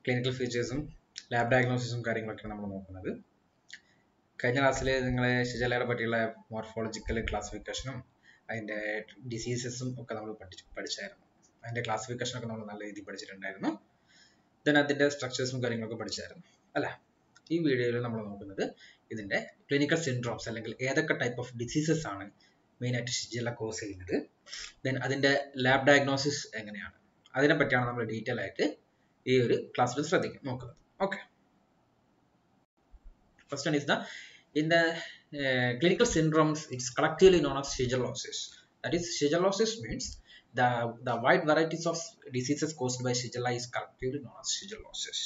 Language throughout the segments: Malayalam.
ക്ലിനിക്കൽ ഫീച്ചേഴ്സും ലാബ് ഡയഗ്നോസിസും കാര്യങ്ങളൊക്കെയാണ് നമ്മൾ നോക്കുന്നത് കഴിഞ്ഞ ക്ലാസ്സിൽ നിങ്ങളെ ഷിജലയെ പറ്റിയുള്ള മോർഫോളജിക്കൽ ക്ലാസിഫിക്കേഷനും അതിൻ്റെ ഡിസീസസും ഒക്കെ നമ്മൾ പഠിച്ച് പഠിച്ചായിരുന്നു അതിൻ്റെ ക്ലാസിഫിക്കേഷൻ ഒക്കെ നമ്മൾ നല്ല രീതിയിൽ പഠിച്ചിട്ടുണ്ടായിരുന്നു ദെൻ അതിൻ്റെ സ്ട്രക്ചേഴ്സും കാര്യങ്ങളൊക്കെ പഠിച്ചായിരുന്നു അല്ല ഈ വീഡിയോയിൽ നമ്മൾ നോക്കുന്നത് ഇതിൻ്റെ ക്ലിനിക്കൽ സിൻഡ്രോംസ് അല്ലെങ്കിൽ ഏതൊക്കെ ടൈപ്പ് ഓഫ് ഡിസീസസ് ആണ് മെയിനായിട്ട് ഷിജല കോസ് ചെയ്യുന്നത് ദെൻ അതിൻ്റെ ലാബ് ഡയഗ്നോസിസ് എങ്ങനെയാണ് അതിനെ പറ്റിയാണ് നമ്മൾ ഡീറ്റെയിൽ ആയിട്ട് ഈ ഒരു ക്ലാസ്സിൽ ശ്രദ്ധിക്കും നോക്കുന്നത് okay first one is the in the uh, clinical syndromes it's collectively known as shigellosis that is shigellosis means the the wide varieties of diseases caused by shigella is collectively known as shigellosis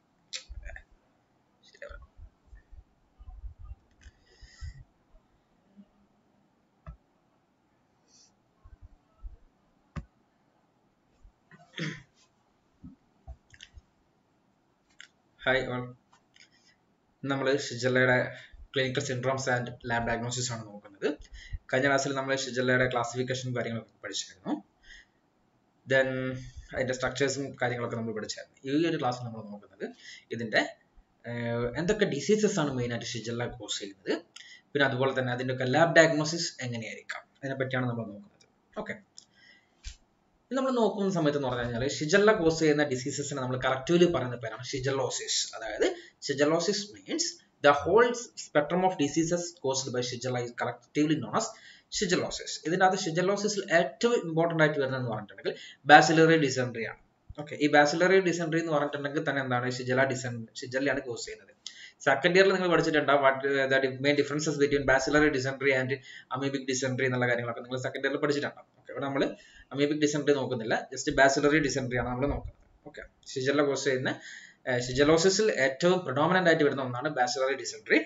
hi all നമ്മൾ ഷിജല്ലയുടെ clinical syndromes and lab diagnosis ആണ് നോക്കുന്നത് കഴിഞ്ഞ ക്ലാസ്സിൽ നമ്മൾ ഷിജല്ലയുടെ ക്ലാസിഫിക്കേഷനും കാര്യങ്ങളൊക്കെ പഠിച്ചിരുന്നു ദെൻ അതിൻ്റെ സ്ട്രക്ചേഴ്സും കാര്യങ്ങളൊക്കെ നമ്മൾ പഠിച്ചായിരുന്നു ഈ ഒരു ക്ലാസ്സിൽ നമ്മൾ നോക്കുന്നത് ഇതിൻ്റെ എന്തൊക്കെ ഡിസീസസ് ആണ് മെയിനായിട്ട് ഷിജല്ല കോസ് ചെയ്യുന്നത് പിന്നെ അതുപോലെ തന്നെ അതിൻ്റെ ഒക്കെ ലാബ് ഡയഗ്നോസിസ് എങ്ങനെയായിരിക്കാം അതിനെ പറ്റിയാണ് നമ്മൾ നോക്കുന്നത് ഓക്കെ നമ്മൾ നോക്കുന്ന സമയത്ത് എന്ന് പറഞ്ഞു കഴിഞ്ഞാൽ ഷിജല്ല കോസ് ചെയ്യുന്ന ഡിസീസസിനെ നമ്മൾ കറക്റ്റീവ്ലി പറയുന്ന പേരാണ് ഷിജലോസിസ് അതായത് shigellosis means the whole spectrum of diseases caused by Shigella is collectively known as shigellosis ഇതിൻ്റെ അത് ഷിജലോസിസിൽ ഏറ്റവും ഇമ്പോർട്ടൻ്റ് ആയിട്ട് വരുന്നതെന്ന് പറഞ്ഞിട്ടുണ്ടെങ്കിൽ ബാസിലറി ഡിസെൻട്രി ആണ് ഓക്കെ ഈ ബാസിലറി ഡിസെൻട്രി എന്ന് പറഞ്ഞിട്ടുണ്ടെങ്കിൽ തന്നെ എന്താണ് ഷിജല ഡിസെൻ ഷിജലയാണ് കോസ് ചെയ്യുന്നത് സെക്കൻഡ് ഇയറിൽ നിങ്ങൾ പഠിച്ചിട്ടുണ്ടാവും what main differences between bacillary dysentery and amoebic dysentery എന്നുള്ള കാര്യങ്ങളൊക്കെ നിങ്ങൾ സെക്കൻഡ് ഇയറിൽ പഠിച്ചിട്ടുണ്ടാവും ഓക്കെ ഇവിടെ നമ്മൾ അമീബിക് ഡിസെൻട്രി നോക്കുന്നില്ല ജസ്റ്റ് ബാസിലറി ഡിസെൻട്രി ആണ് നമ്മൾ നോക്കുന്നത് ഓക്കെ ഷിജല കോസ് ചെയ്യുന്ന ഷിജലോസിസിൽ ഏറ്റവും പ്രൊഡോമിനന്റ് ആയിട്ട് വരുന്ന ഒന്നാണ് ബാസിലറി ഡിസെൻട്രി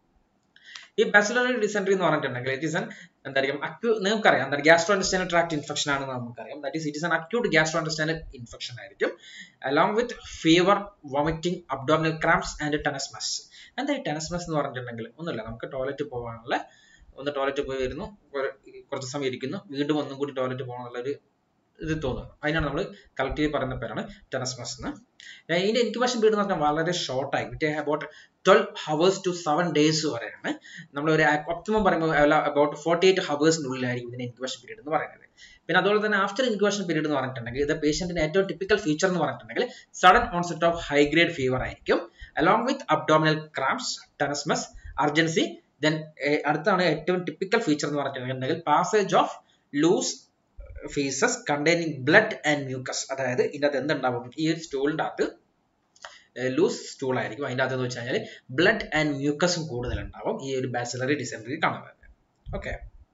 ഈ ബാസിലറി ഡിസെൻട്രി എന്ന് പറഞ്ഞിട്ടുണ്ടെങ്കിൽ ഇറ്റ് ഇസ് എൻ എന്തായിരിക്കും അക്യൂ നിങ്ങൾക്കറിയാം എന്താണ് ഗ്യാസ്ട്രോ ഇൻഡസ്റ്റൈനൽ ട്രാക്ട് ഇൻഫെക്ഷൻ ആണെന്ന് നമുക്കറിയാം that is it is an acute gastro intestinal infection ആയിരിക്കും along with fever vomiting abdominal cramps and tenesmus എന്താ ഈ ടെനസ്മസ് എന്ന് പറഞ്ഞിട്ടുണ്ടെങ്കിൽ ഒന്നുമില്ല നമുക്ക് ടോയ്ലറ്റ് പോകാനുള്ള ഒന്ന് ടോയ്ലറ്റ് പോയി വരുന്നു കുറച്ച് സമയം ഇരിക്കുന്നു വീണ്ടും ഒന്നും കൂടി ടോയ്ലറ്റ് പോകാനുള്ള ഒരു ഇത് തോന്നുന്നു അതിനാണ് നമ്മൾ കളക്റ്റീവ് പറയുന്ന പേരാണ് ടെനസ്മസ് എന്ന് ഇതിന്റെ ഇൻക്യുബേഷൻ പീരീഡ് എന്ന് പറഞ്ഞാൽ വളരെ ഷോർട്ട് ആയി with about twelve hours to seven days വരെയാണ് നമ്മൾ ഒരു ഒപ്റ്റിമം പറയുമ്പോൾ അബൌട്ട് ഫോർട്ടി എയ്റ്റ് ഹവേഴ്സിന്റെ ഉള്ളിലായിരിക്കും ഇതിന്റെ ഇൻക്യുബേഷൻ പീരീഡ് എന്ന് പറയുന്നത് പിന്നെ അതുപോലെ തന്നെ ആഫ്റ്റർ ഇൻക്യുബേഷൻ പീരീഡ് എന്ന് പറഞ്ഞിട്ടുണ്ടെങ്കിൽ ഇത് പേഷ്യന്റിന്റെ ഏറ്റവും ടിപ്പിക്കൽ ഫീച്ചർ എന്ന് പറഞ്ഞിട്ടുണ്ടെങ്കിൽ sudden onset of high grade fever ആയിരിക്കും along with abdominal cramps tenesmus urgency then അടുത്താണ് ഏറ്റവും ടിപ്പിക്കൽ ഫീച്ചർ എന്ന് പറഞ്ഞിട്ടുണ്ടെങ്കിൽ passage of loose faeces containing blood and mucus അതായത് ഇതിൻ്റെ അകത്ത് എന്തുണ്ടാവും ഈ ഒരു സ്റ്റൂളിൻ്റെ അകത്ത് ലൂസ് സ്റ്റൂൾ ആയിരിക്കും അതിൻ്റെ അകത്ത് എന്ന് വെച്ച് കഴിഞ്ഞാൽ ബ്ലഡ് ആൻഡ് മ്യൂക്കസും കൂടുതൽ ഉണ്ടാവും ഈ ഒരു ബാച്ചിലറി ഡിസെൻട്രി കാണുന്നത് ഓക്കെ